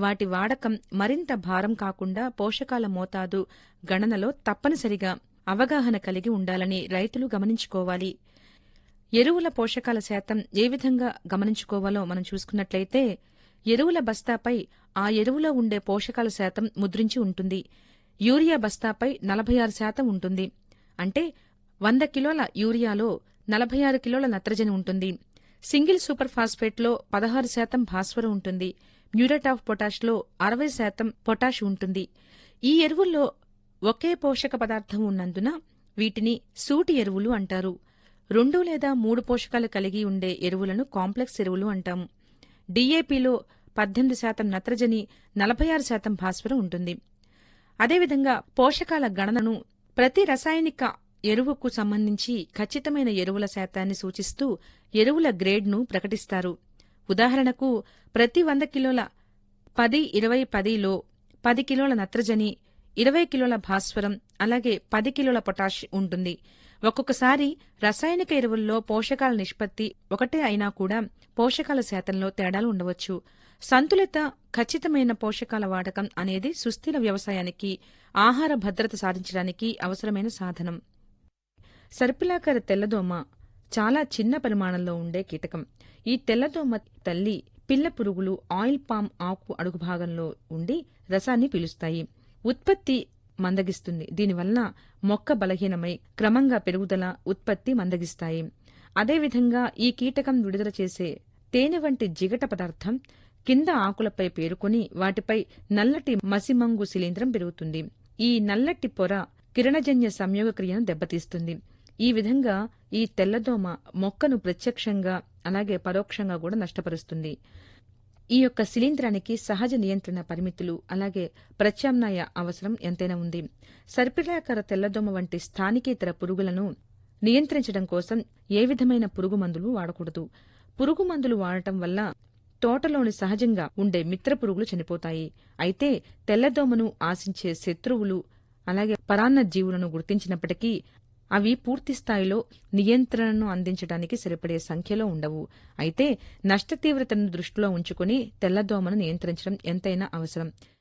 వాటి వాడకం మరింత భారం కాకుండా పోషకాల మోతాదు గణనలో తప్పనిసరిగా అవగాహన కలిగి ఉండాలని రైతులు గమనించుకోవాలి ఎరువుల పోషకాల శాతం ఏ విధంగా గమనించుకోవాలో మనం చూసుకున్నట్లయితే ఎరువుల బస్తాపై ఆ ఎరువులో ఉండే పోషకాల శాతం ముద్రించి ఉంటుంది యూరియా బస్తాపై నలభై ఆరు శాతం ఉంటుంది అంటే వంద కిలోల యూరియాలో నలభై ఆరు కిలోల నత్రజని ఉంటుంది సింగిల్ సూపర్ ఫాస్ఫేట్లో పదహారు శాతం భాస్వరం ఉంటుంది మ్యూరేట్ ఆఫ్ పొటాష్లో అరవై శాతం పొటాష్ ఉంటుంది ఈ ఎరువుల్లో ఒకే పోషక పదార్థం ఉన్నందున వీటిని సూటి ఎరువులు అంటారు రెండు లేదా మూడు పోషకాలు కలిగి ఉండే ఎరువులను కాంప్లెక్స్ ఎరువులు అంటాము డీఏపీలో పద్దెనిమిది శాతం నత్రజని నలభై ఆరు శాతం భాస్వరం ఉంటుంది అదేవిధంగా పోషకాల గణనను ప్రతి రసాయనిక ఎరువుకు సంబంధించి ఖచ్చితమైన ఎరువుల శాతాన్ని సూచిస్తూ ఎరువుల గ్రేడ్ను ప్రకటిస్తారు ఉదాహరణకు ప్రతి వంద కిలోల పది ఇరవై పదిలో పది కిలోల నత్రజని ఇరవై కిలోల భాస్వరం అలాగే పది కిలోల పొటాష్ ఉంటుంది ఒక్కొక్కసారి రసాయనిక ఎరువుల్లో పోషకాల నిష్పత్తి ఒకటే అయినా కూడా పోషకాల శాతంలో తేడాలు ఉండవచ్చు సంతులిత ఖచ్చితమైన పోషకాల వాడకం అనేది సుస్థిర వ్యవసాయానికి ఆహార భద్రత సాధించడానికి అవసరమైన సాధనం సర్పిలాకర తెల్లదోమ చాలా చిన్న పరిమాణంలో ఉండే కీటకం ఈ తెల్లదోమ తల్లి పిల్ల పురుగులు ఆయిల్ పామ్ ఆకు అడుగు భాగంలో ఉండి రసాన్ని పీలుస్తాయి ఉత్పత్తి మందగిస్తుంది దీనివల్ల మొక్క బలహీనమై క్రమంగా పెరుగుదల ఉత్పత్తి మందగిస్తాయి అదేవిధంగా ఈ కీటకం విడుదల చేసే తేనె వంటి జిగట పదార్థం కింద ఆకులపై పేరుకొని వాటిపై నల్లటి మసిమంగు శిలీంద్రం పెరుగుతుంది ఈ నల్లటి పొర కిరణజన్య సంయోగ క్రియను దెబ్బతీస్తుంది ఈ విధంగా ఈ తెల్లదోమ మొక్కను ప్రత్యక్షంగా అలాగే పరోక్షంగా కూడా నష్టపరుస్తుంది ఈ యొక్క శిలీంధ్రానికి సహజ నియంత్రణ పరిమితులు అలాగే ప్రత్యామ్నాయ అవసరం ఎంతైనా ఉంది సర్పిలాకర తెల్లదోమ వంటి స్థానికేతర పురుగులను నియంత్రించడం కోసం ఏ విధమైన పురుగు మందులు వాడకూడదు పురుగు మందులు వాడటం వల్ల తోటలోని సహజంగా ఉండే మిత్ర పురుగులు చనిపోతాయి అయితే తెల్లదోమను ఆశించే శత్రువులు అలాగే పరాన్న జీవులను గుర్తించినప్పటికీ అవి పూర్తి స్థాయిలో నియంత్రణను అందించడానికి సరిపడే సంఖ్యలో ఉండవు అయితే నష్ట తీవ్రతను దృష్టిలో ఉంచుకుని తెల్లదోమను నియంత్రించడం ఎంతైనా అవసరం